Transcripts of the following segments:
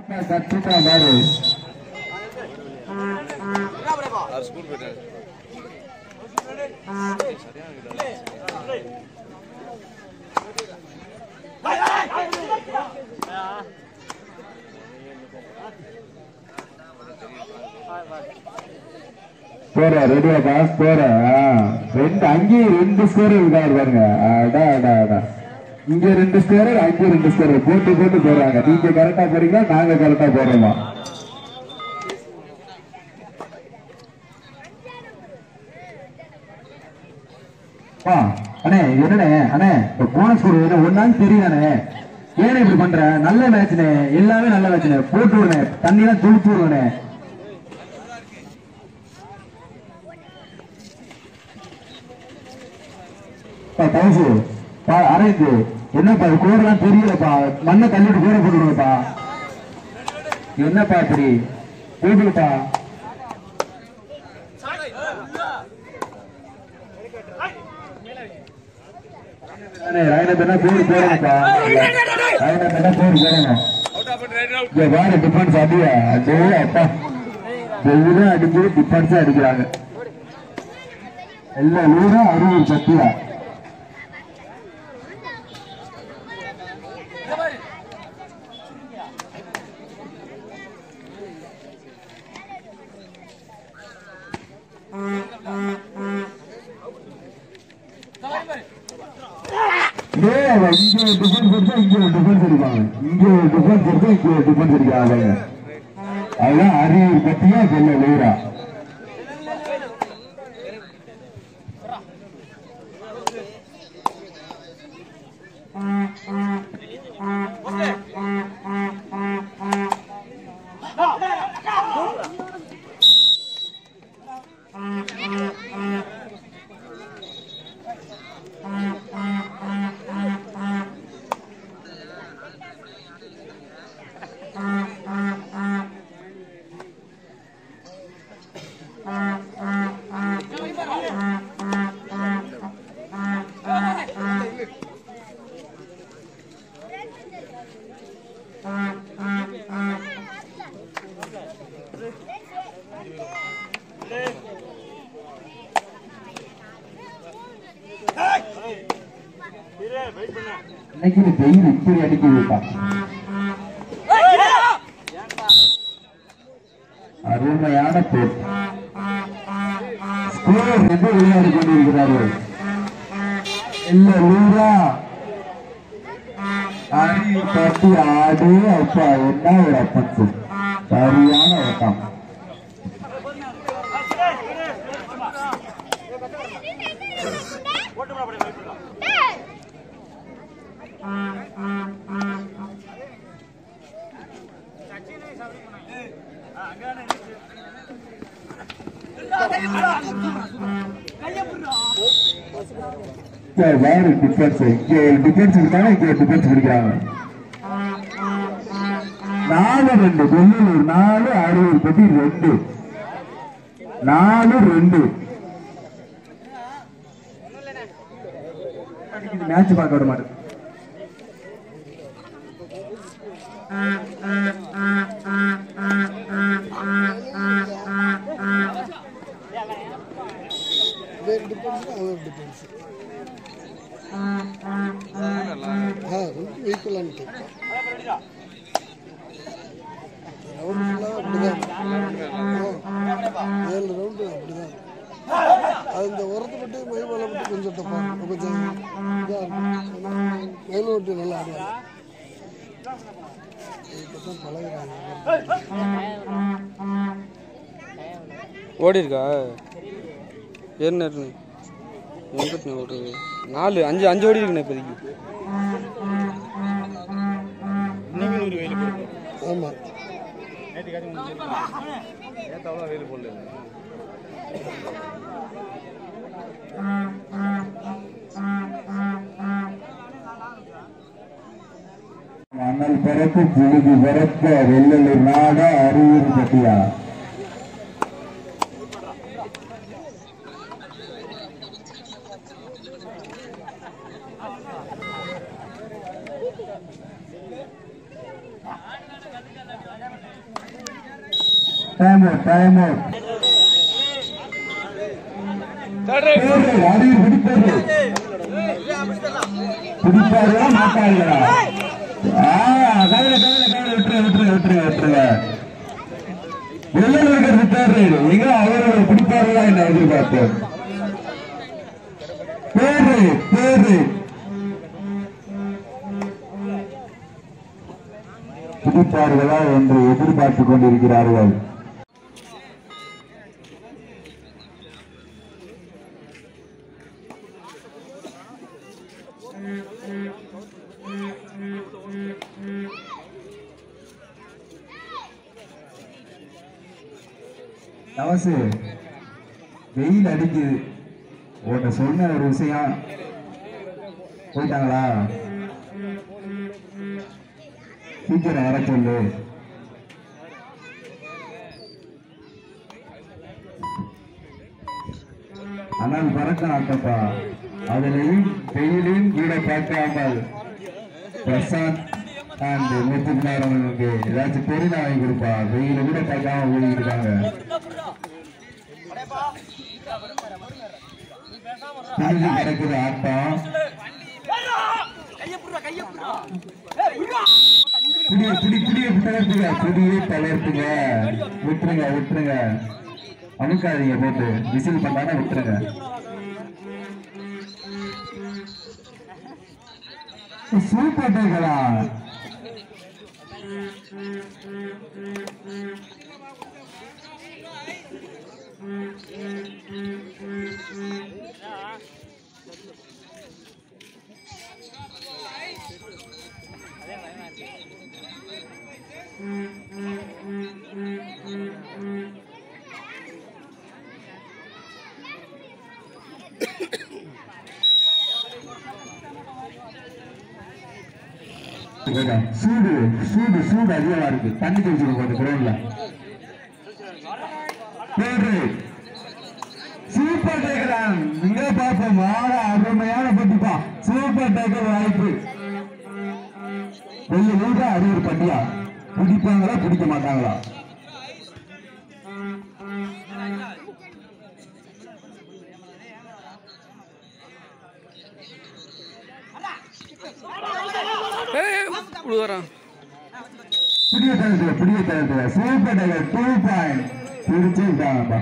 கத்துக்கா பாரு அவர் ஸ்கூல் போயிட்டாரு போற ரெடியா பாஸ் போற ஆ. ரெண்டு அங்கேயும் ரெண்டு ஸ்கோர் இருக்காரு பாருங்க அடா அடா அடா இங்க ரெண்டு ஸ்கோர் அங்க ரெண்டு ஸ்கோர் போட்டு போட்டு போறாங்க நீங்க கரெக்டா போறீங்களா நாங்க கரெக்டா போடுறோமா ஆ, அண்ணே என்னண்ணே அண்ணே இப்ப போன ஸ்கோர் ஒன்னாலும் தெரியுதானே ஏனே இப்படி பண்ற நல்ல மேட்ச்னே எல்லாமே நல்ல மேட்ச்னே போட்டு விடுனே தண்ணி எல்லாம் துளிச்சு விடுவனே தவசு பா அரேந்து என்னப்பா இது கோரெல்லாம் தெரியலப்பா மண்ணை தள்ளிட்டு கோரை போட்டுடுங்கப்பா என்னப்பா இப்படி போட்டுப்பா ராயனத்தனா பேர் போறேன்ப்பா ராயனத்தனா பேர் போறேன் அவுட் ஆஃப் ரைட் அவுட் இங்க பாரு டிஃபென்ஸ் அடியா அடே அப்பா வெயிலும் அடிச்சு டிஃபென்ஸ் அடிக்கிறாங்க எல்லா ஊரும் அறுபது சத்தியா ஏய், அவன் இங்க ஒரு டிஃபென்ஸ் எடுத்தா இங்க ஒரு டிஃபென்ஸ் அடிப்பாங்க இங்க ஒரு டிஃபென்ஸ் எடுத்தா இங்க ஒரு டிஃபென்ஸ் அடிக்கிறாங்க அதான் அரியர் பத்தியா சொல்ல லூரா இன்னைக்கு இந்த வெயில் இப்படி அடிக்குதுப்பா அருமையான போர் ஸ்கோர் ரெண்டு விளையாடி கொண்டிருக்கிறார்கள் இல்ல லூரா அரி தட்டி ஆடு அப்பா என்ன ஒரு அப்பத்து சரியான ஓட்டம் இங்க வேற டிஃபென்ஸ் இங்க ஒரு டிஃபென்ஸ் இருக்காங்க இங்க ஒரு டிஃபென்ஸ் பிடிக்கிறாங்க நாலு ரெண்டு பெங்களூர் நாலு அறுபது பத்தி ரெண்டு நாலு ரெண்டு மேட்ச் பார்க்க விட மாட்டேன் வேறு டிஃபென்ஸ் அவர் டிஃபென்ஸ் ஆ ரெண்டு ஈக்குவலான்ட்டு ரவுண்டு ஃபுல்லாக அப்படிதான் ஏழு ரவுண்டு அப்படிதான் அது இந்த உரத்தை பட்டு மயிமலை பட்டு கொஞ்சம் டப்பா கொஞ்சம் இதாக இருக்கும் மயில் ஓட்டி நல்லா ஆடுவாங்க இப்போ தான் பழகுறாங்க ஓடி இருக்கா ஏறின எங்கிட்ட ஓடுது நாலு அஞ்சு அஞ்சு ஓடி இருக்குண்ணே இப்போதைக்கு ஆமாம் நேற்று அவ்வளோ வெயில் போடல மணல் பரப்பு புழுதி பரப்ப வெள்ளலூர் நாடா அரியூர் பட்டியா time out time out third right பேரு அரியர் பிடிப்பது பிடிப்பார்களா மாட்டார்களா ஆ கவலை கவலை கவலை விட்டுருங்க விட்டுருங்க விட்டுருங்க விட்டுருங்க வெளியில் இருக்கிறது தேர்ட் ரைடு எங்க அவரோட பிடிப்பார்களா என்ன எதிர்பார்ப்போம் பேரு பேரு பிடிப்பார்களா என்று எதிர்பார்த்துக் கொண்டிருக்கிறார்கள் தவசு வெயில் அடிக்குது உன்னை சொன்ன ஒரு விஷயம் போயிட்டாங்களா சீக்கிரம் வர சொல்லு ஆனால் பறக்க ஆட்டப்பா அதிலையும் வெயிலையும் கூட பார்க்காமல் பிரசாந்த் அண்ட் முத்துக்குமார் அவர்களுக்கு ஏதாச்சும் பெரிய வாங்கி கொடுப்பா வெயில கூட பார்க்காம ஓடிக்கிட்டு இருக்காங்க புரிஞ்சு கிடக்குது ஆட்டம் புடிய புடி புடிய தளர்த்துங்க புடியே தளர்த்துங்க விட்டுருங்க விட்டுருங்க அமுக்காதீங்க போட்டு விசில் பண்ணானா விட்டுருங்க சூப்பர் டேகளா சூடு சூடு சூடு அதிகமா இருக்கு தண்ணி தெளிச்சுக்கோ கொஞ்சம் கிரௌண்ட்ல பேரு சூப்பர் டேக்கர் இங்க பார்ப்போம் மாற அருமையான பட்டிப்பா சூப்பர் டேக்கர் வாய்ப்பு கொஞ்சம் ஊரா அது ஒரு பட்டியா பிடிப்பாங்களா பிடிக்க மாட்டாங்களா ஏய் இப்படி வரான் புதிய தளத்துல புதிய தளத்துல சூப்பர் டேக்கர் டூ பாயிண்ட் பிடிச்சு விட்டாங்கப்பா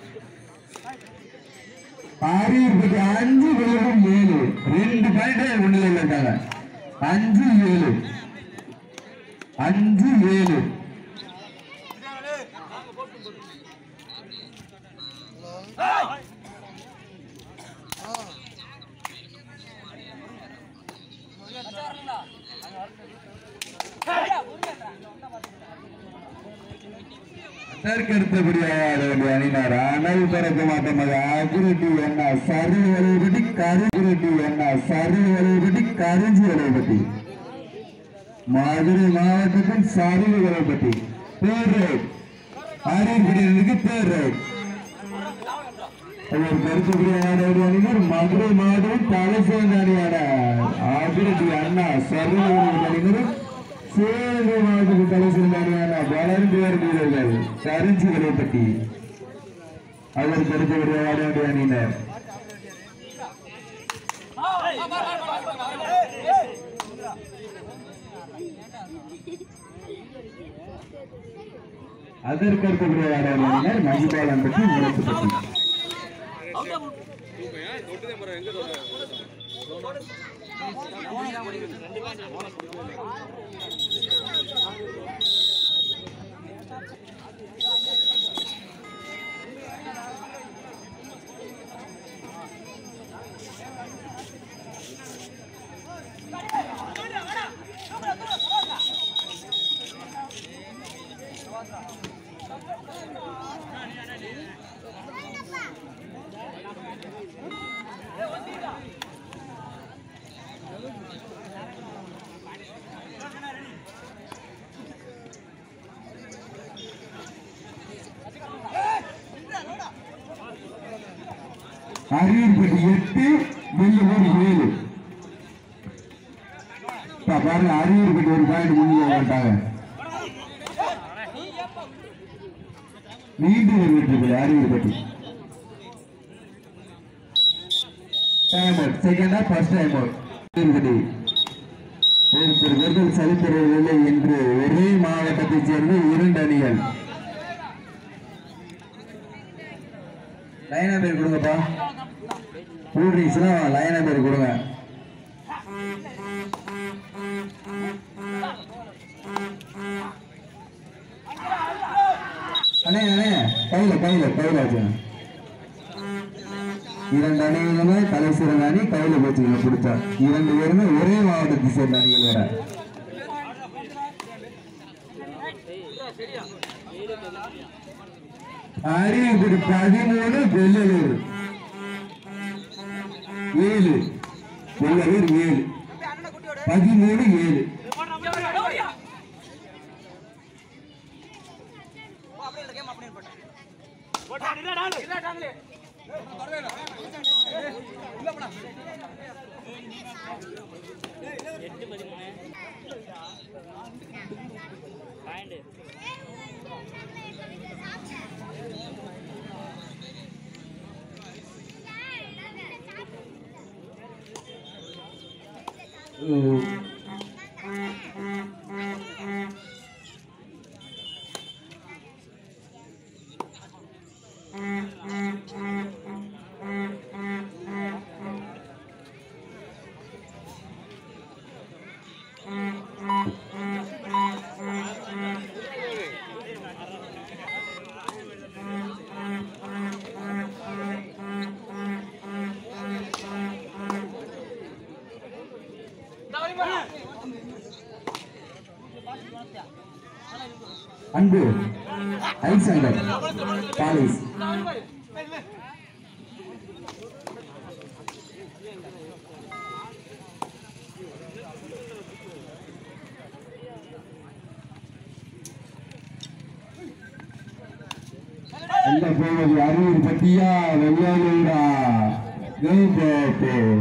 ஆறு இருபத்தி அஞ்சு விழுவும் ஏழு ரெண்டு பாயிண்ட் முன்னிலையில் இருக்காங்க அஞ்சு ஏழு அஞ்சு ஏழு அதற்கடுத்தபடியாக ஆட வேண்டிய அணியினர் அனல் பறக்க மாட்டமாக அகுரட்டி என்ன சரி வலைபடி கருகுரட்டி என்ன சரி வலைபடி கரிஞ்சி வலைபட்டி மதுரை மாவட்டத்தின் சரிவு வலைபட்டி பேர் ரைட் அரியர்படியினருக்கு பேர் ரைட் அவர் கருத்துக்குரிய ஆட வேண்டிய அணியினர் மதுரை மாவட்டம் தலைசிறந்த அணியான அகுரட்டி அண்ணா சரி அணியினரும் சிவகங்கை மாவட்டத்தில் தலை சிறந்த அணியான வளர்ந்து வரும் வீரர்கள் கரிஞ்சி வலைப்பட்டி அதற்கு அடுத்தபடியாக ஆட வேண்டிய அணியினர் அதற்கு அடுத்தபடியாக ஆட வேண்டிய அணியினர் மகிபாலன் பற்றி முரசு பற்றி தொட்டுதே போறேன் எங்க தொட்ட அரியர்பட்டி எட்டு வெள்ளூர் ஏழு இப்ப பாருங்க அரியர்பட்டி ஒரு பாயிண்ட் முன்னிலை வந்துட்டாங்க மீண்டும் ஒரு வெற்றி புள்ளி அறிவியல் பற்றி time out second half first time out அறிவியல் ஒருத்தர் வெறுதல் சரித்திரவில்லை என்று ஒரே மாவட்டத்தைச் சேர்ந்த இரண்டு அணிகள் லைனா பேர் கொடுங்கப்பா கூல்ட்ரிங்க்ஸ்லாம் லைனா பேர் கொடுங்க அண்ணே அண்ணே கையில கையில கையில வச்சுங்க இரண்டு அணிகளுமே தலை சிறந்த அணி கையில வச்சுக்கங்க பிடிச்சா இரண்டு பேருமே ஒரே மாவட்டத்தை சேர்ந்த அணிகள் வேற அரியக்குடி பதிமூணு வெள்ளலூர் ஏழு வெள்ளலூர் ஏழு பதிமூணு ஏழு அன்பு ஐசங்கர் பாலிஸ் எந்த போவது அருள் பட்டியா வெள்ளாளூரா கௌபாப்பு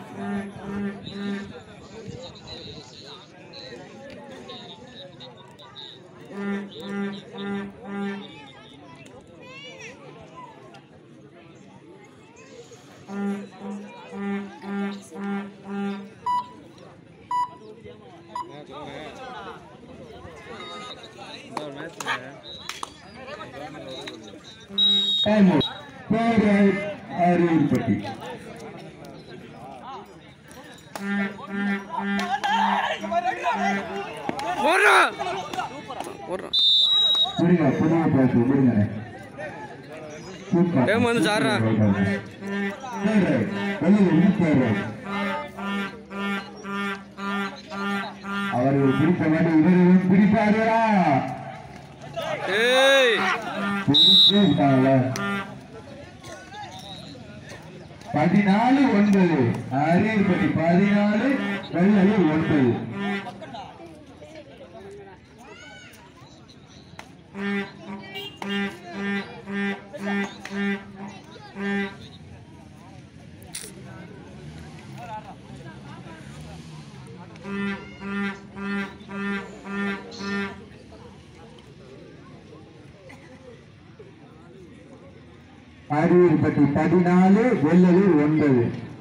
time four out Arul Patti ஓடுறான் ஓடுறான் புரியுங்க புரிய பார்த்து புரியுங்க சூப்பர் ஏம்மா, வந்து சாடுறா. அவர்கள் பிடித்த மாதிரி இவர்களும் பிடிப்பார்களா ஏய் பிடிச்சே இருக்காங்களா பதினாலு ஒன்பது அரியர்பட்டி பதினாலு வெள்ளூர் ஒன்பது அரியர்பட்டி பதினாலு வெள்ளலூர் ஒன்பது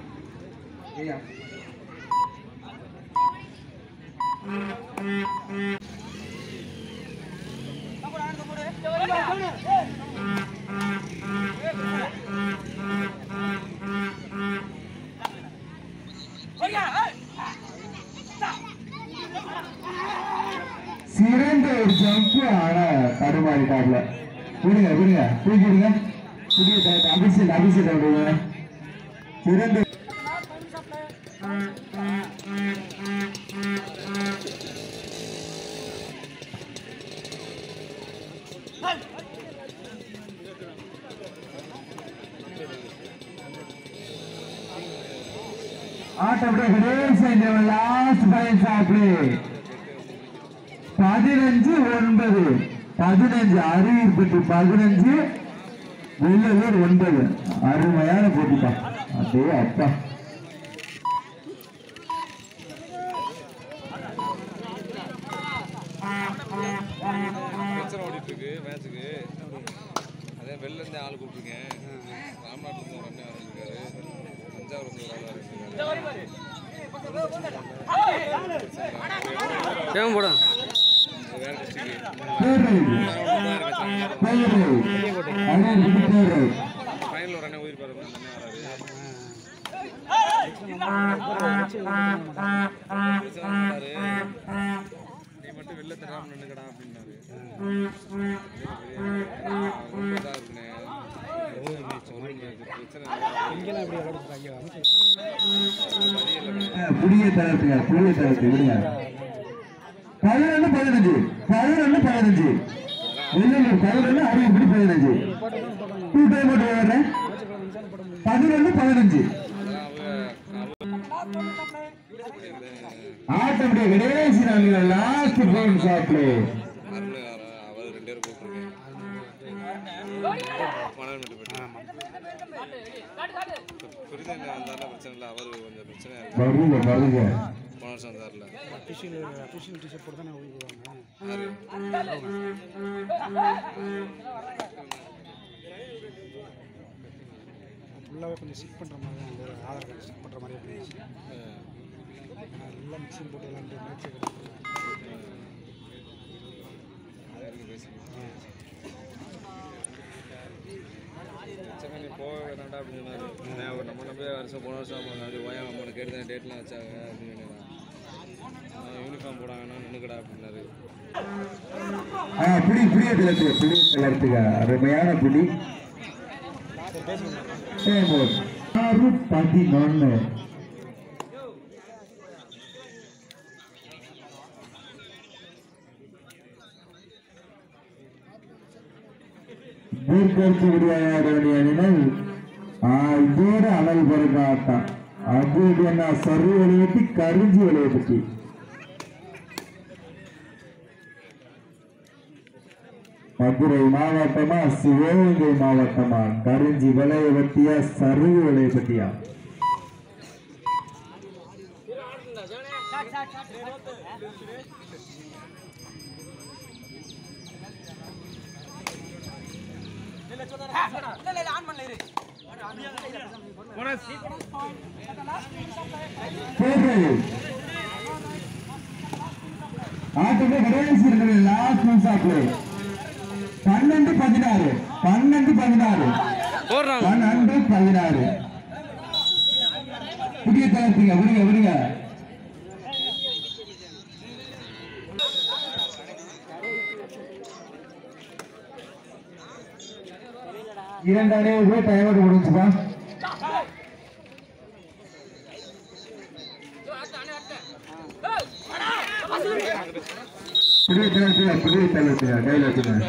சிறந்த ஒரு ஜம்ப் ஆனா தடுமாறிட்டாப்ல விடுங்க விடுங்க தூக்கிடுங்க புதிய டைப் அபிஷேக் அபிஷேக் விடுங்க சிறந்த ஆட்டம் கடைசி லாஸ்ட் ஃபைவ் சாப்பிடு பதினஞ்சு ஒன்பது பதினஞ்சு அரியர்பட்டி பதினஞ்சு வெள்ளலூர் ஒன்பது அருமையான போட்டிப்பா அப்படியே அப்பா பிரச்சனை ஓடிட்டு போயிட்டு இருக்கு மேட்ச்சுக்கு அதே வெளில இருந்து ஆள் கூப்பிட்டுருக்கேன் ராம்நாட்டில் ஒரு அண்ணன் இருக்காரு தஞ்சாவூர் இருந்து ஒரு ஆள் இருக்காரு ஏன் போட வேற டிஸ்ட்ரிக்ட் ஃபைனல் ஒரு அண்ணன் உயிர் பாரு அந்த அண்ணன் வராரு நீ மட்டும் வெளில தராம நின்னுக்கடா அப்படின்னாரு இதா இருக்குண்ணே. சொன்னீங்க, இது பிரச்சனை இல்லை. புதிய தளத்துங்க புதிய தளத்து விடுங்க பதினொன்று பதினஞ்சு பதினொன்று பதினஞ்சு வெள்ளூர் பதினொன்று அறுபது பதினஞ்சு டூ டைம் மட்டும் வர்றேன் பதினொன்று பதினஞ்சு ஆட்டமுடைய கடைசி நாங்கள் லாஸ்ட் கேம் ஷாப்ல அருள் அவர் அவர் ரெண்டு பேரும் கூப்பிட்டுருக்கேன் மணல் மட்டும் போயிட்டு புரிதல் வந்தாலும் பிரச்சனை இல்லை அவர் கொஞ்சம் பிரச்சனையா இருக்கு வருங்க வருங்க போன வருஷம் வந்தார்ல அஃபிஷியல் அஃபிஷியல் டிஷர்ட் போட்டு தானே ஊருக்கு போவாங்க யாரு ஃபுல்லாகவே கொஞ்சம் ஸ்டிக் பண்ணுற மாதிரி தான் ஒரு ஆதார் கார்டு ஸ்டிக் பண்ணுற மாதிரி இருந்துச்சு நல்லா மிக்சிங் போட்டு எல்லாம் மேட்ச் சரி நீ போக வேணாண்டா அப்படின்னு சொன்னாரு நான் அவர் நம்ம நம்பி வருஷம் போன வருஷம் அப்படி ஓயம் அம்மனை கேட்டு தான் டேட்லாம் வச்சாங்க அப்படின்னு யூனிஃபார்ம் போடாங்கன்னா நின்றுக்கடா அப்படின்னாரு ஆ புடி புதிய தளத்து புதிய தளத்துங்க அருமையான புடி ஆறு பதினொன்று மேற்கொடுத்து விடுவாயாட வேண்டிய அணிகள் இதோட அனல் பிறக்க ஆட்டம் அது என்ன சரு விளையாட்டி கரிஞ்சி விளையாட்டு மதுரை மாவட்டமா சிவகங்கை மாவட்டமா கரிஞ்சி விளைய பத்தியா சருகு விளைய பத்தியா ஆட்டமே கடைசி இருக்கிறது லாஸ்ட் மந்த் சாப்பிடு பன்னெண்டு பதினாறு பன்னெண்டு பதினாறு போடுறாங்க பன்னெண்டு பதினாறு புதிய தளர்த்துங்க விடுங்க விடுங்க இரண்டு அணிவுக்கு டைம் அவுட் முடிஞ்சுப்பா புதிய தளர்த்துங்க புதிய தளர்த்துங்க கையில் வச்சுங்க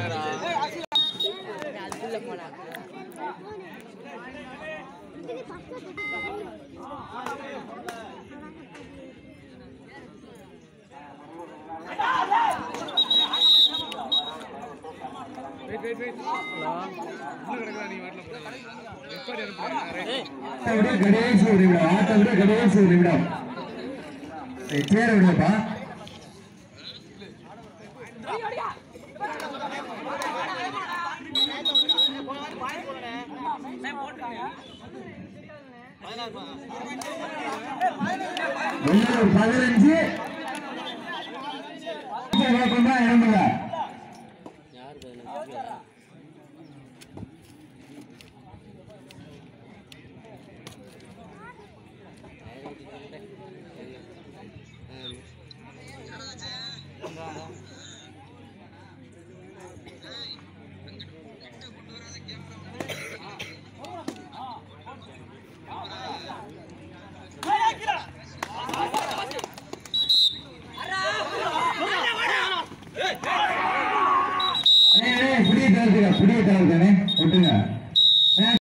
ஆட்டவிட கடைசி ஒரு நிமிடம் ஆட்டவிட கடைசி ஒரு நிமிடம் ஏய், சேர விடுங்கப்பா வெள்ளூர் பதினஞ்சு வேப்பம் தான் இறங்குங்க